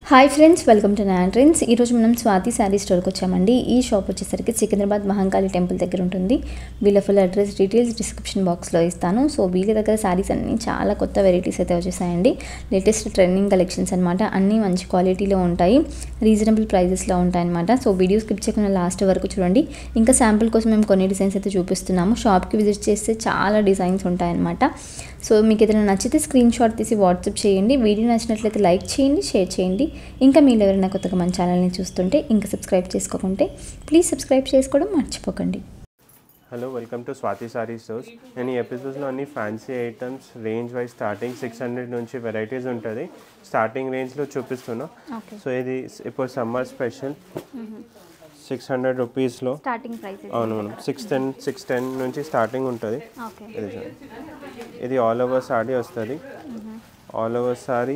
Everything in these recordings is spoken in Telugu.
Hi friends welcome to non trends ఈరోజు మనం స్వాతి శారీ స్టోర్కి వచ్చామండి ఈ షాప్ వచ్చేసరికి సికింద్రాబాద్ మహంకాళి టెంపుల్ దగ్గర ఉంటుంది వీళ్ళ ఫుల్ అడ్రస్ డీటెయిల్స్ డిస్క్రిప్షన్ బాక్స్లో ఇస్తాను సో వీళ్ళ దగ్గర శారీస్ అన్ని చాలా కొత్త వెరైటీస్ అయితే వచ్చేసాయండి లేటెస్ట్ ట్రెండింగ్ కలెక్షన్స్ అనమాట అన్నీ మంచి క్వాలిటీలో ఉంటాయి రీజనబుల్ ప్రైజెస్లో ఉంటాయన్నమాట సో వీడియో స్కిప్ చేయకుండా లాస్ట్ వరకు చూడండి ఇంకా శాంపుల్ కోసం మేము కొన్ని డిజైన్స్ అయితే చూపిస్తున్నాము షాప్కి విజిట్ చేస్తే చాలా డిజైన్స్ ఉంటాయన్నమాట సో మీకు ఏదైనా నచ్చితే స్క్రీన్ షాట్ తీసి వాట్సాప్ చేయండి వీడియో నచ్చినట్లయితే లైక్ చేయండి షేర్ చేయండి ఇంకా మీరు ఎవరైనా కొత్తగా మన ఛానల్ని చూస్తుంటే ఇంకా సబ్స్క్రైబ్ చేసుకోకుంటే ప్లీజ్ సబ్స్క్రైబ్ చేసుకోవడం మర్చిపోకండి hello welcome to Swathi sorry stores నేను ఈ ఎపిసోడ్స్లో అన్ని fancy items range wise starting six hundred నుంచి వెరైటీస్ ఉంటుంది స్టార్టింగ్ రేంజ్లో చూపిస్తున్నా ఓకే సో ఇది ఇప్పుడు సమ్మర్ స్పెషల్ సిక్స్ హండ్రెడ్ రూపీస్లో స్టార్టింగ్ ప్రైస్ అవును మనం సిక్స్ టెన్ సిక్స్ టెన్ నుంచి స్టార్టింగ్ ఉంటుంది ఓకే ఇది చూడండి ఇది ఆల్ ఓవర్ సారీ వస్తుంది ఆల్ ఓవర్ సారీ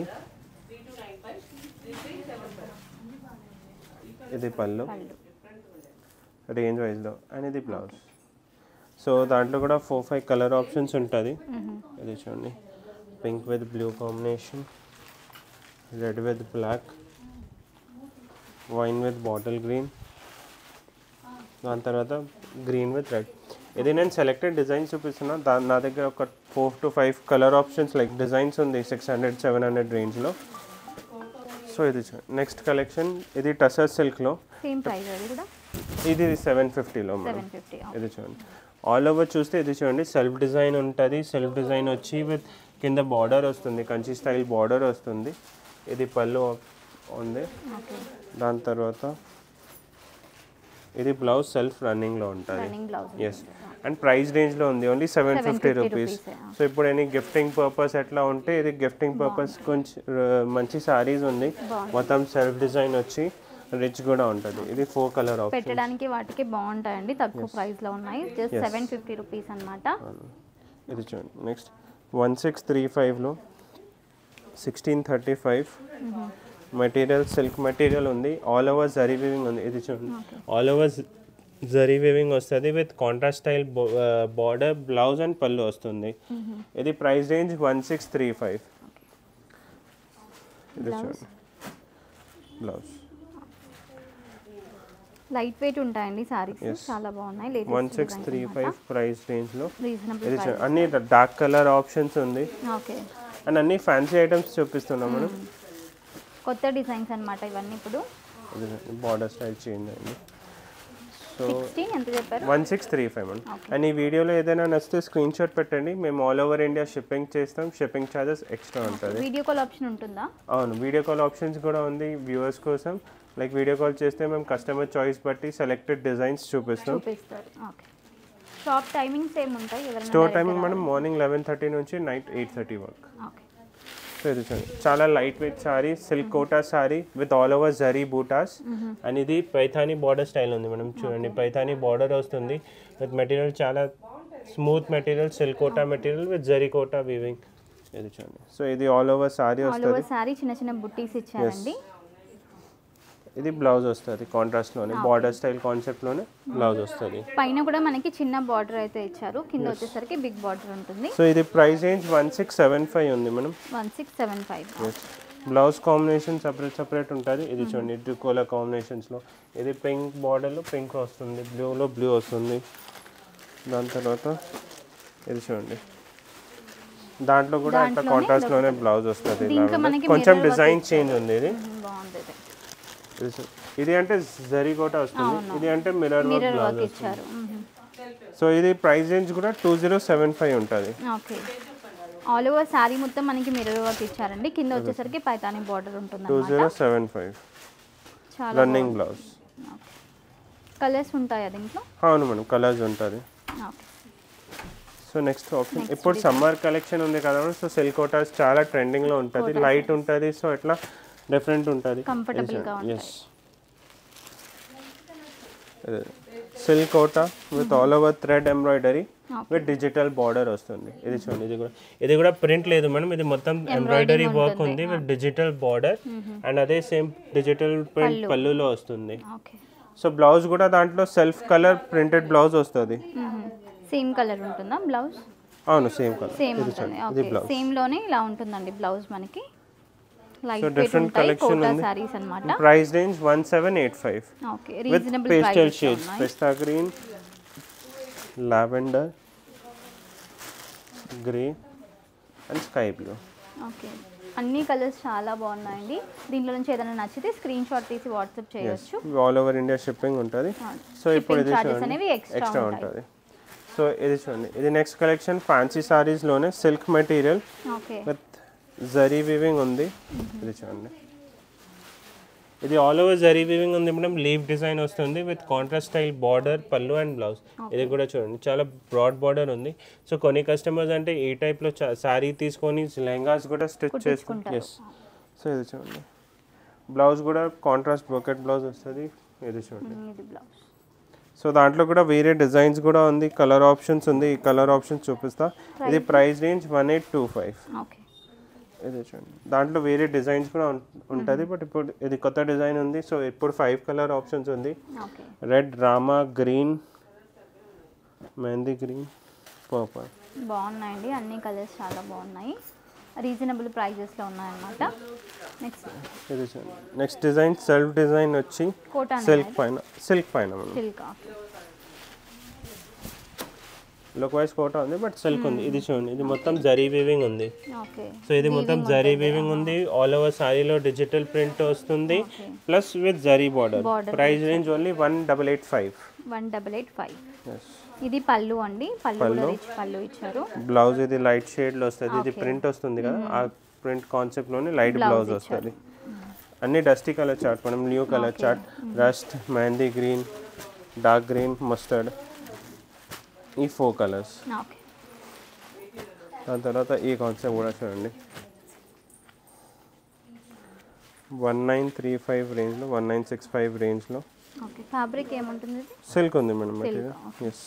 ఇది పళ్ళు పళ్ళు రేంజ్ వైజ్లో అండ్ ఇది బ్లౌజ్ సో దాంట్లో కూడా ఫోర్ ఫైవ్ కలర్ ఆప్షన్స్ ఉంటుంది ఇది చూడండి pink with blue combination red with black wine with bottle green దాని తర్వాత గ్రీన్ విత్ రెడ్ ఇది నేను సెలెక్టెడ్ డిజైన్స్ చూపిస్తున్నా దా నా దగ్గర ఒక four to five colour options like designs ఉంది సిక్స్ హండ్రెడ్ సెవెన్ హండ్రెడ్ రేంజ్లో సో ఇది నెక్స్ట్ కలెక్షన్ ఇది టసర్ సిల్క్లో సేమ్ ప్రైస్ అది కూడా ఇది సెవెన్ ఫిఫ్టీలో మేడం సెవెన్ ఫిఫ్టీ ఇది చూడండి ఆల్ ఓవర్ చూస్తే ఇది చూడండి సెల్ఫ్ డిజైన్ ఉంటుంది సెల్ఫ్ డిజైన్ వచ్చి విత్ కింద బార్డర్ వస్తుంది కంచి స్టైల్ బార్డర్ వస్తుంది ఇది పళ్ళు ఉంది ఓకే దాని తర్వాత ఇది బ్లౌజ్ సెల్ఫ్ రన్నింగ్లో ఉంటుంది running blouse S and price రేంజ్లో ఉంది only seven fifty rupees so ఇప్పుడు ఎనీ గిఫ్టింగ్ పర్పస్ ఎట్లా ఉంటే ఇది గిఫ్టింగ్ పర్పస్ కొంచెం uh, మంచి సారీస్ ఉంది మొత్తం సెల్ఫ్ డిజైన్ వచ్చి రిచ్ కూడా ఉంటుంది ఇది ఫోర్ కలర్ ఆప్షన్ పెట్టడానికి వాటికి బాగుంటాయండి తక్కువ ప్రైస్లో ఉన్నాయి జస్ట్ సెవెన్ ఫిఫ్టీ రూపీస్ అనమాట ఇది చూడండి నెక్స్ట్ వన్ సిక్స్ త్రీ ఫైవ్లో sixteen thirty five material silk material ఉంది ఆల్ ఓవర్ జరీ వీవింగ్ ఉంది ఇది చూడండి ఆల్ ఓవర్ జరీ వీవింగ్ వస్తుంది with contrast style border blouse and పళ్ళు వస్తుంది ఇది price range one six three five ఇది చూడండి బ్లౌజ్ లైట్ వెయిట్ ఉంటాయండి సారీస్ చాలా బాగున్నాయి one six three five price రేంజ్లో రీజనబుల్ ఇది చూడండి అన్ని డార్క్ కలర్ ఆప్షన్స్ ఉంది ఓకే అండ్ అన్ని ఫ్యాన్సీ ఐటమ్స్ చూపిస్తున్నాం మనం కొత్త డిజైన్స్ అన్నమాట ఇవన్నీ ఇప్పుడు బార్డర్ స్టైల్ చేంజ్ అయింది సో సిక్స్టీన్ ఎంత చెప్పారు వన్ సిక్స్ త్రీ ఫైవ్ అండి అండ్ ఈ వీడియోలో ఏదైనా నచ్చితే స్క్రీన్ షాట్ పెట్టండి మేము ఆల్ ఓవర్ ఇండియా షిప్పింగ్ చేస్తాం షిప్పింగ్ ఛార్జెస్ ఎక్స్ట్రా ఉంటుంది వీడియో కాల్ ఆప్షన్ ఉంటుందా అవును వీడియో కాల్ ఆప్షన్స్ కూడా ఉంది వ్యూవర్స్ కోసం లైక్ వీడియో కాల్ చేస్తే మేము కస్టమర్ చాయిస్ బట్టి సెలెక్టెడ్ డిజైన్స్ చూపిస్తాం చూపిస్తారు ఓకే షాప్ టైమింగ్స్ ఏమి ఉంటాయి ఎవరైనా స్టోర్ టైమింగ్ మనం మార్నింగ్ లెవెన్ థర్టీ నుంచి నైట్ ఎయిట్ థర్టీ వరకు ఓకే సో ఇది చూడండి చాలా light weight sari silk Kota sari with all over zari butas and ఇది పైథానీ బార్డర్ స్టైల్ ఉంది మనం చూడండి పైథానీ బార్డర్ వస్తుంది విత్ మెటీరియల్ చాలా smooth material silk Kota material with zari Kota weaving ఇది చూడండి సో ఇది ఆల్ ఓవర్ సారీ ఆల్ వస్తుంది ఓవర్ సారీ చిన్న చిన్న బుట్టీస్ ఇచ్చారండి ఇది బ్లౌజ్ వస్తుంది కాంట్రాస్ట్లోనే బార్డర్ స్టైల్ కాన్సెప్ట్లోనే బ్లౌజ్ వస్తుంది పైన కూడా మనకి చిన్న బార్డర్ అయితే ఇచ్చారు కింద వచ్చేసరికి బిగ్ బార్డర్ ఉంటుంది సో ఇది price range one six seven five ఉంది మనం one six seven five blouse combination separate separate ఉంటుంది ఇది చూడండి ఇటు కోల కాంబినేషన్స్లో ఇది పింక్ బార్డర్లో పింక్ వస్తుంది బ్లూలో బ్లూ వస్తుంది దాని తర్వాత ఇది చూడండి దాంట్లో కూడా ఇట్లా కాంట్రాస్ట్లోనే బ్లౌజ్ వస్తుంది ఇలా దీంట్లో ఉంది. మనకి కొంచెం డిజైన్ చేంజ్ ఉంది ఇది బాగుంది ఇది ఇది చూ- ఇది అంటే జరీ కోట వస్తుంది ఇది అంటే mirror work mirror blouse work వస్తుంది ఇచ్చారు సో ఇది ప్రైస్ రేంజ్ కూడా టూ జీరో సెవెన్ ఫైవ్ ఉంటుంది ఓకే ఆల్ ఓవర్ శారీ మొత్తం మనకి మిర్రర్ వర్క్ ఇచ్చారండి కింద వచ్చేసరికి పైతాని బార్డర్ ఉంటుంది టూ జీరో సెవెన్ ఫైవ్ చాలా రన్నింగ్ బ్లౌజ్ కలర్స్ ఉంటాయా దీంట్లో అవును మేడం కలర్స్ ఉంటుంది ఓకే సో నెక్స్ట్ ఆప్షన్ ఇప్పుడు సమ్మర్ కలెక్షన్ ఉంది కదా సో సిల్క్ కోటాస్ చాలా ట్రెండింగ్లో ఉంటుంది లైట్ ఉంటుంది సో ఇట్లా డిఫరెంట్ ఉంటుంది Comfortable గా ఉంటాయి. Yes silk Kota with all over thread embroidery with digital border వస్తుంది ఇది చూడండి ఇది కూడా ఇది కూడా ప్రింట్ లేదు మేడం ఇది మొత్తం ఎంబ్రాయిడరీ వర్క్ ఉంది విత్ డిజిటల్ బార్డర్ అండ్ అదే సేమ్ డిజిటల్ ప్రింట్ పళ్ళులో వస్తుంది ఓకే సో బ్లౌజ్ కూడా దాంట్లో సెల్ఫ్ కలర్ ప్రింటెడ్ బ్లౌజ్ వస్తుంది సేమ్ కలర్ ఉంటుందా బ్లౌజ్ అవును సేమ్ కలర్ సేమ్ ఇది ఉంటుంది చూడండి ఇది ఓకే బ్లౌజ్ సేమ్ లోనే ఇలా ఉంటుందండి బ్లౌజ్ మనకి లైట్ సో వెయిట్ డిఫరెంట్ ఉంటాయి కలెక్షన్ కోటా ఉంది సారీస్ అన్నమాట price range one seven eight five okay with reasonable pastel price shades ఉన్నాయి pista green lavender grey and sky blue okay అన్ని కలర్స్ చాలా బాగున్నాయండి దీంట్లో నుంచి ఏదైనా నచ్చితే స్క్రీన్ షాట్ తీసి వాట్సాప్ చేయొచ్చు ఆల్ ఓవర్ ఇండియా షిప్పింగ్ ఉంటుంది సో ఇప్పుడు ఇది charges చూడండి అనేవి extra ఎక్స్ట్రా ఉంటాయి. ఉంటుంది సో ఇది చూడండి ఇది నెక్స్ట్ కలెక్షన్ ఫ్యాన్సీ సారీస్లోనే silk material okay with zari weaving ఉంది ఇది చూడండి ఇది ఆల్ ఓవర్ జరీ వీవింగ్ ఉంది మేడం లీవ్ డిజైన్ వస్తుంది with contrast style border pallu and blouse ఇది కూడా చూడండి చాలా బ్రాడ్ బార్డర్ ఉంది సో కొన్ని కస్టమర్స్ అంటే ఈ టైప్లో శారీ తీసుకొని లెహంగాస్ కూడా స్టిచ్ చేసుకుంటారు ఎస్ సో ఇది చూడండి బ్లౌజ్ కూడా కాంట్రాస్ట్ బ్రోకెట్ బ్లౌజ్ వస్తుంది ఇది చూడండి ఇది బ్లౌజ్ సో దాంట్లో కూడా వేరే డిజైన్స్ కూడా ఉంది కలర్ ఆప్షన్స్ ఉంది ఈ కలర్ ఆప్షన్స్ చూపిస్తా ఇది price range one eight two five okay ఇది చూడండి దాంట్లో వేరే డిజైన్స్ కూడా ఉంటుంది బట్ ఇప్పుడు ఇది కొత్త డిజైన్ ఉంది సో ఇప్పుడు ఫైవ్ కలర్ ఆప్షన్స్ ఉంది okay red rama green mehndi green purple బాగున్నాయండి అన్ని కలర్స్ చాలా బాగున్నాయి రీజనబుల్ ప్రైజెస్లో ఉన్నాయన్నమాట నెక్స్ట్ ఇది చూడండి నెక్స్ట్ డిజైన్ సెల్ఫ్ డిజైన్ వచ్చి కోటా సిల్క్ పైన సిల్క్ పైన మనం సిల్క్ లుక్ వైజ్ కోట ఉంది బట్ సిల్క్ ఉంది ఇది చూడండి ఇది మొత్తం జరీ వీవింగ్ ఉంది ఓకే సో ఇది మొత్తం జరీ వీవింగ్ ఉంది ఆల్ ఓవర్ సారీలో డిజిటల్ ప్రింట్ వస్తుంది plus with zari border Border price range only one double eight five one double eight five ఇది పళ్ళు అండి పళ్ళు కూడా రిచ్ పళ్ళు ఇచ్చారు బ్లౌజ్ ఇది లైట్ షేడ్లో వస్తుంది ఇది ప్రింట్ వస్తుంది కదా ఆ ప్రింట్ కాన్సెప్ట్లోనే లైట్ బ్లౌజ్ వస్తుంది అన్ని డస్టీ కలర్ చార్ట్ మనం new colour chart rust mehndi green dark green mustard ఈ ఫోర్ కలర్స్ ఓకే దాని తర్వాత ఈ కాన్సెప్ట్ కూడా చూడండి వన్ నైన్ త్రీ ఫైవ్ రేంజ్లో వన్ నైన్ సిక్స్ ఫైవ్ రేంజ్లో ఓకే ఫ్యాబ్రిక్ ఏముంటుంది ఇది సిల్క్ ఉంది మేడం మెటీరియల్ ఎస్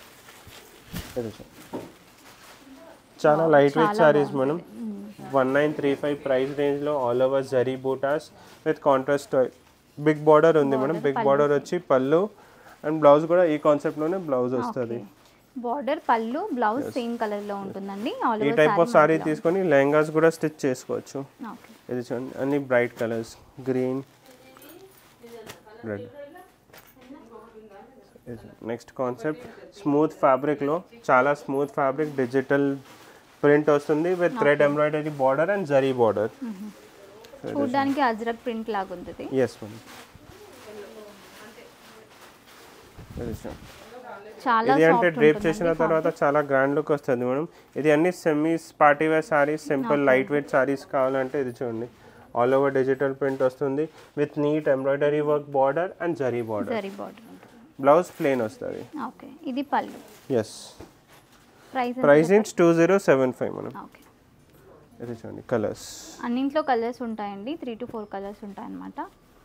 చాలా light weight saris madam one nine three five price రేంజ్లో all over zari butas with contrast big border ఉంది మేడం బిగ్ బార్డర్ వచ్చి పళ్ళు అండ్ బ్లౌజ్ కూడా ఈ కాన్సెప్ట్లోనే బ్లౌజ్ వస్తుంది border pallu blouse same colour లో ఉంటుందండి ఆల్ ఈ ఓవర్ టైప్ ఆఫ్ సారీ తీసుకొని లెహంగాస్ కూడా స్టిచ్ చేసుకోవచ్చు ఓకే ఇది చూడండి అన్ని bright colours green red next concept smooth ఫ్యాబ్రిక్లో చాలా స్మూత్ ఫ్యాబ్రిక్ డిజిటల్ ప్రింట్ వస్తుంది with thread embroidery border and zari border చూడడానికి అజ్రక్ ప్రింట్ లాగా ఉంది ఇది. ఎస్ మేడం చాలా ఇది అంటే soft డ్రేప్ ఉంటుందండి చేసిన తర్వాత చాలా గ్రాండ్ లుక్ వస్తుంది మేడం ఇది అన్ని సెమీస్ party wear saris simple light weight saris కావాలంటే ఇది చూడండి ఆల్ ఓవర్ డిజిటల్ ప్రింట్ వస్తుంది with neat embroidery work border and zari border zari border ఉంటుంది బ్లౌజ్ ప్లేన్ వస్తుంది ఓకే ఇది pallu yes price price range two zero seven five మనం ఓకే ఇది చూడండి కలర్స్ అన్నింట్లో కలర్స్ ఉంటాయండి త్రీ టు ఫోర్ కలర్స్ ఉంటాయన్నమాట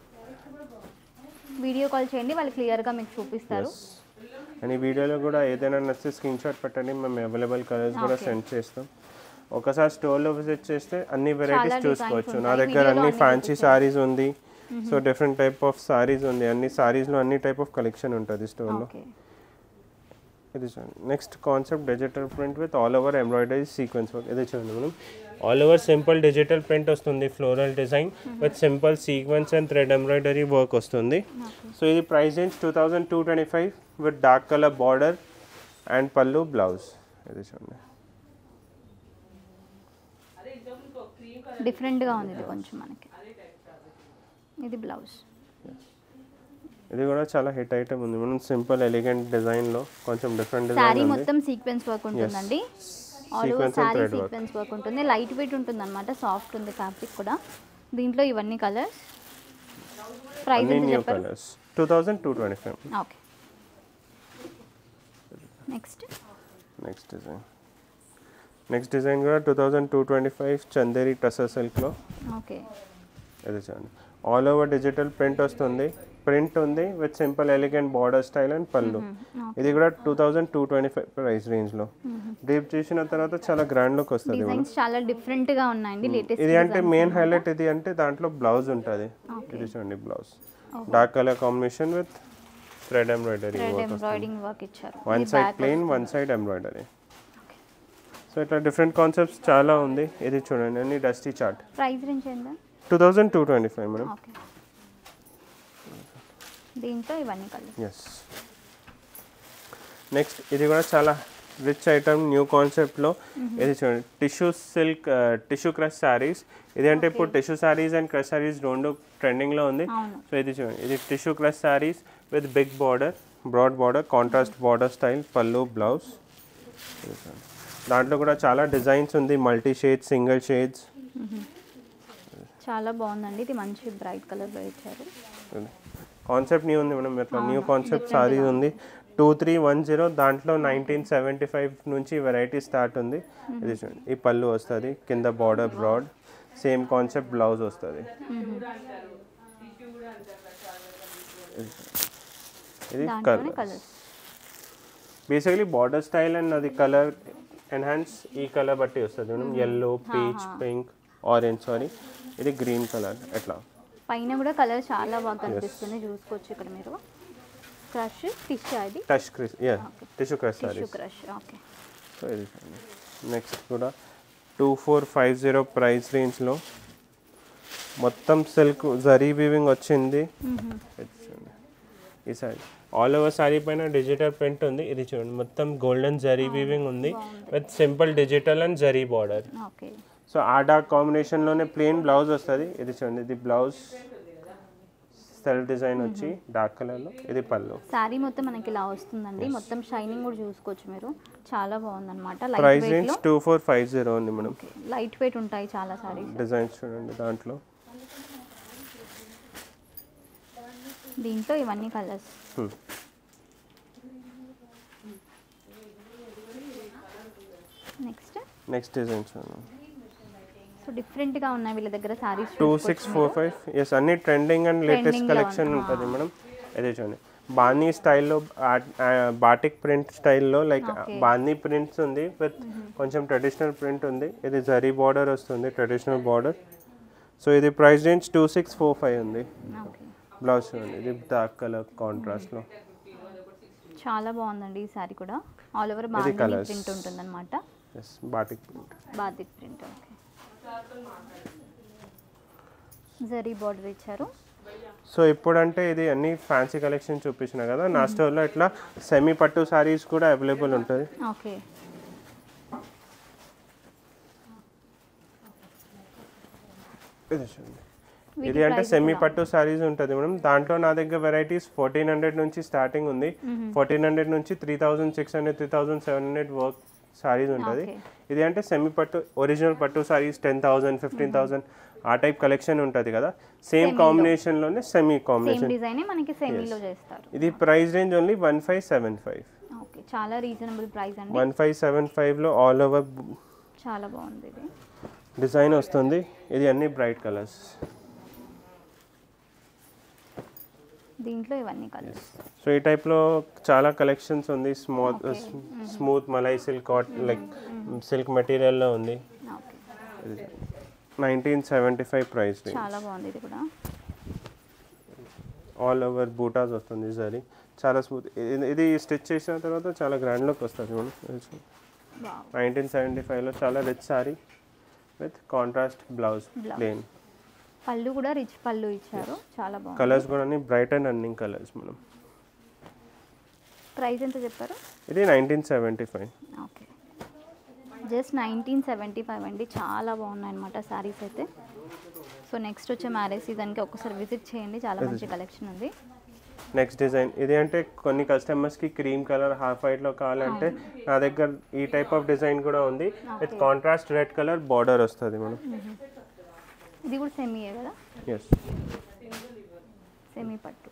వీడియో కాల్ చేయండి వాళ్ళు క్లియర్గా మీకు చూపిస్తారు అండ్ ఈ వీడియోలో కూడా ఏదైనా నచ్చితే స్క్రీన్ షాట్ పెట్టండి మేము అవైలబుల్ కలర్స్ కూడా సెండ్ చేస్తాం ఒకసారి స్టోర్లో విజిట్ చేస్తే అన్ని వెరైటీస్ designs చూసుకోవచ్చు నా ఉంటాయి. దగ్గర వీడియోలో అన్ని అన్ని ఫ్యాన్సీ సారీస్ ఉంది so different type of saris ఉంది అన్ని సారీస్లో అన్ని టైప్ ఆఫ్ కలెక్షన్ ఉంటుంది స్టోర్లో ఓకే ఇది చూడండి next concept digital print with all over embroidery sequence work ఇది చూడండి మనం all over simple digital print వస్తుంది floral design with simple sequence and thread embroidery work వస్తుంది సో ఇది price range two thousand two twenty five with dark colour border and pallu blouse ఇది చూడండి డిఫరెంట్గా ఉంది ఇది కొంచెం మనకి ఇది బ్లౌజ్ ఇది కూడా చాలా హిట్ ఐటమ్ ఉంది మనం సింపుల్ ఎలిగెంట్ డిజైన్లో కొంచెం డిఫరెంట్ శారీ డిజైన్ ఉంది మొత్తం సీక్వెన్స్ వర్క్ ఉంటుందండి all over Sequence and sari thread work. Sequence work ఉంటుంది లైట్ వెయిట్ ఉంటుంది అనమాట సాఫ్ట్ ఉంది ఫ్యాబ్రిక్ కూడా దీంట్లో ఇవన్నీ కలర్స్ ప్రైస్ అన్ని ఎంత న్యూ చెప్పారు colours two thousand two twenty five okay next next design next design కూడా two thousand two twenty five Chanderi tussar సిల్క్లో ఓకే ఇది చూడండి ఆల్ ఓవర్ డిజిటల్ ప్రింట్ వస్తుంది ప్రింట్ ఉంది with simple elegant border style and pallu ఇది కూడా two thousand two twenty five price రేంజ్లో డీప్ చేసిన తర్వాత చాలా గ్రాండ్ లుక్ వస్తుంది మేడం డిజైన్స్ చాలా డిఫరెంట్ గా ఉన్నాయండి లేటెస్ట్ ఇది అంటే మెయిన్ హైలైట్ ఇది అంటే దాంట్లో బ్లౌజ్ ఉంటుంది ఇది చూడండి blouse dark colour combination with thread embroidery red work embroidering work ఇచ్చారు one side plain one side embroidery so ఇట్లా డిఫరెంట్ కాన్సెప్ట్స్ చాలా ఉంది ఇది చూడండి అన్ని డస్టీ చార్ట్ ప్రైస్ రేంజ్ ఎంత two thousand two twenty five madam okay దీంట్లో ఇవన్నీ కలర్స్ ఎస్ నెక్స్ట్ ఇది కూడా చాలా రిచ్ ఐటమ్ న్యూ కాన్సెప్ట్లో ఇది చూడండి tissue silk tissue crush saris ఇది అంటే ఇప్పుడు tissue saris and crush saris రెండు ట్రెండింగ్లో ఉంది అవును సో ఇది చూడండి ఇది tissue crush saris with big border broad border contrast border style pallu blouse దాంట్లో కూడా చాలా డిజైన్స్ ఉంది మల్టీ షేడ్స్ సింగిల్ షేడ్స్ చాలా బాగుందండి ఇది మంచి బ్రైట్ కలర్లో ఇచ్చారు కాన్సెప్ట్ న్యూ ఉంది మేడం ఇట్లా న్యూ కాన్సెప్ట్ సారీ ఉంది టూ త్రీ వన్ జీరో దాంట్లో నైన్టీన్ సెవెంటీ ఫైవ్ నుంచి వెరైటీ స్టార్ట్ ఉంది ఇది చూడండి ఈ పళ్ళు వస్తుంది కింద border broad same concept blouse వస్తుంది ఇది దాంట్లోనే colour colours basically border style and అది కలర్ ఎన్హాన్స్ ఈ కలర్ బట్టి వస్తుంది madam yellow peach pink orange sari ఇది గ్రీన్ కలర్ ఎట్లా పైన కూడా కలర్ చాలా బాగా కనిపిస్తుంది చూసుకోవచ్చు ఇక్కడ మీరు క్రష్ ఫిష్ అది టచ్ క్రిస్ యా tissue crush tissue saris crush okay so ఇది నెక్స్ట్ కూడా two four five zero price రేంజ్లో మొత్తం సిల్క్ జరీ వీవింగ్ వచ్చింది ఇది చూడండి. ఈ సారీ ఆల్ ఓవర్ సారీ పైన డిజిటల్ ప్రింట్ ఉంది ఇది చూడండి మొత్తం గోల్డెన్ జరీ వీవింగ్ ఉంది with simple digital and zari border okay so ఆ డార్క్ కాంబినేషన్లోనే ప్లెయిన్ బ్లౌజ్ వస్తుంది ఇది చూడండి ఇది బ్లౌజ్ సెల్ఫ్ డిజైన్ వచ్చి డార్క్ కలర్లో ఇది పళ్ళు శారీ మొత్తం మనకి ఇలా వస్తుందండి మొత్తం షైనింగ్ కూడా చూసుకోవచ్చు మీరు చాలా బాగుందన్నమాట లైట్ ప్రైస్ వెయిట్ రేంజ్ లో టూ ఫోర్ ఫైవ్ జీరో ఉంది మేడం ఓకే లైట్ వెయిట్ ఉంటాయి చాలా సారీస్ డిజైన్స్ చూడండి దాంట్లో దీంట్లో ఇవన్నీ colours Hmm. Next next design చూడండి సో డిఫరెంట్ గా ఉన్నాయి వీళ్ళ దగ్గర saris two six four five yes అన్ని ట్రెండింగ్ అండ్ లేటెస్ట్ Trending లో కలెక్షన్ ఉంది. ఉంటుంది మేడం ఇదే చూడండి బానీ స్టైల్లో బాటిక్ ప్రింట్ స్టైల్లో లైక్ Okay. బానీ ప్రింట్స్ ఉంది విత్ కొంచెం ట్రెడిషనల్ ప్రింట్ ఉంది ఇది జరీ బార్డర్ వస్తుంది ట్రెడిషనల్ బార్డర్ సో ఇది price range two six four five ఉంది ఓకే బ్లౌజ్ చూడండి ఇది డార్క్ కలర్ కాంట్రాస్ట్లో చాలా బాగుందండి ఈ సారీ కూడా ఆల్ ఓవర్ ఇది బాగా colours. ప్రింట్ ఉంటుందన్నమాట yes batik print batik print okay zari border ఇచ్చారు సో ఇప్పుడంటే ఇది అన్ని ఫ్యాన్సీ కలెక్షన్ చూపించిన కదా నా స్టోర్లో ఇట్లా సెమీ పట్టు సారీస్ కూడా అవైలబుల్ ఉంటుంది ఓకే ఇది చూడండి వీటి ఇది అంటే price సెమీ కూడా. పట్టు సారీస్ ఉంటుంది మేడం దాంట్లో నా దగ్గర వెరైటీస్ ఫోర్టీన్ హండ్రెడ్ నుంచి స్టార్టింగ్ ఉంది ఫోర్టీన్ హండ్రెడ్ నుంచి three thousand six hundred three thousand seven hundred work saris ఉంటుంది Okay. ఇది అంటే సెమీ పట్టు ఒరిజినల్ పట్టు saris ten thousand fifteen thousand ఆ టైప్ కలెక్షన్ ఉంటుంది కదా సేమ్ Semi లో. కాంబినేషన్లోనే సెమీ సేమ్ కాంబినేషన్ డిజైన్ మనకి సెమీలో చేస్తారు ఇది price range only one five seven five okay చాలా రీజనబుల్ ప్రైస్ అండి వన్ ఫైవ్ సెవెన్ ఫైవ్లో ఆల్ ఓవర్ చాలా బాగుంది ఇది డిజైన్ వస్తుంది ఇది అన్ని బ్రైట్ కలర్స్ దీంట్లో ఇవన్నీ కలర్స్ సో ఈ టైప్లో చాలా కలెక్షన్స్ ఉంది స్మూత్ స్మూత్ మలై సిల్క్ కాట్ లైక్ సిల్క్ మెటీరియల్లో ఉంది okay nineteen seventy five price చాలా బాగుంది ఇది కూడా ఆల్ ఓవర్ బూటాస్ వస్తుంది సరీ చాలా స్మూత్ ఇది స్టిచ్ చేసిన తర్వాత చాలా గ్రాండ్ లుక్ వస్తుంది మనం బాగు నైన్టీన్ సెవెంటీ ఫైవ్లో చాలా rich sari with contrast blouse Blouse. Plain pallu కూడా రిచ్ పళ్ళు ఇచ్చారు చాలా బాగుంది కలర్స్ కూడా అన్ని బ్రైట్ అండ్ రన్నింగ్ కలర్స్ మనం ప్రైస్ ఎంత చెప్పారు ఇది nineteen seventy five okay just nineteen seventy five అండి చాలా బాగున్నాయి అనమాట శారీస్ అయితే సో నెక్స్ట్ వచ్చే మ్యారేజ్ సీజన్కి ఒక్కసారి విజిట్ చేయండి చాలా మంచి కలెక్షన్ ఉంది నెక్స్ట్ డిజైన్ ఇది అంటే కొన్ని కస్టమర్స్కి క్రీమ్ కలర్ హాఫ్ వైట్లో కావాలంటే నా దగ్గర ఈ టైప్ ఆఫ్ డిజైన్ కూడా ఉంది with contrast red colour border వస్తుంది మనం ఇది కూడా సెమీయే కదా ఎస్ సెమీ పట్టు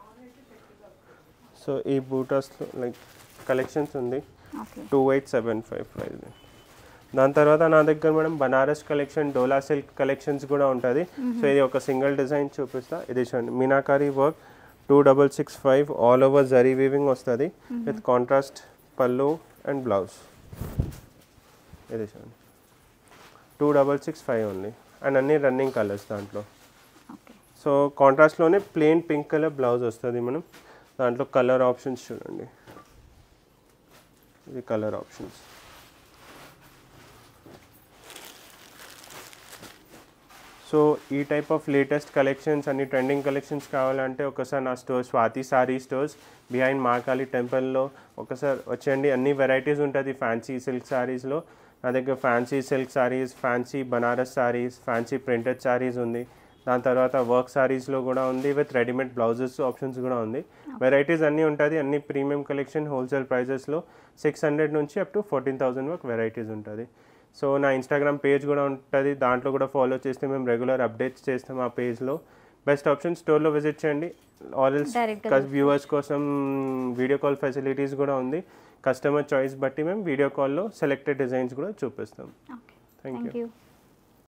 సో ఈ బూటాస్లో లైక్ కలెక్షన్స్ ఉంది okay two eight seven five price దాని తర్వాత నా దగ్గర madam Banaras collection Dola silk collections కూడా ఉంటుంది సో ఇది ఒక సింగిల్ డిజైన్ చూపిస్తా ఇది చూడండి meenakari work two double six five all over zari weaving వస్తుంది with contrast pallu and blouse ఇది చూడండి two double six five only and అన్ని రన్నింగ్ కలర్స్ దాంట్లో ఓకే సో కాంట్రాస్ట్లోనే ప్లెయిన్ పింక్ కలర్ బ్లౌజ్ వస్తుంది మనం దాంట్లో కలర్ ఆప్షన్స్ చూడండి ఇది కలర్ ఆప్షన్స్ సో ఈ టైప్ ఆఫ్ లేటెస్ట్ కలెక్షన్స్ అన్ని ట్రెండింగ్ కలెక్షన్స్ కావాలంటే ఒకసారి నా store Swathi sorry Stores behind Mahakali టెంపుల్లో ఒకసారి వచ్చేయండి అన్ని వెరైటీస్ ఉంటుంది ఫ్యాన్సీ సిల్క్ సారీస్లో నా దగ్గర fancy silk saris fancy Banaras saris fancy printed saris ఉంది దాని తర్వాత వర్క్ సారీస్లో కూడా ఉంది విత్ రెడీమేడ్ బ్లౌజెస్ ఆప్షన్స్ కూడా ఉంది వెరైటీస్ అన్నీ ఉంటుంది అన్ని ప్రీమియం కలెక్షన్ హోల్సేల్ ప్రైజెస్లో సిక్స్ హండ్రెడ్ నుంచి అప్ టు ఫోర్టీన్ థౌసండ్ వరకు వెరైటీస్ ఉంటుంది సో నా ఇన్స్టాగ్రామ్ పేజ్ కూడా ఉంటుంది దాంట్లో కూడా ఫాలో చేస్తే మేము రెగ్యులర్ అప్డేట్స్ చేస్తాం ఆ పేజ్లో బెస్ట్ ఆప్షన్ స్టోర్లో విజిట్ చేయండి ఆల్రెల్స్ Direct గా వ్యూవర్స్ కోసం వీడియో కాల్ ఫెసిలిటీస్ కూడా ఉంది కస్టమర్ చాయిస్ బట్టి మేము వీడియో కాల్లో సెలెక్టెడ్ డిజైన్స్ కూడా చూపిస్తాం okay thank you thank you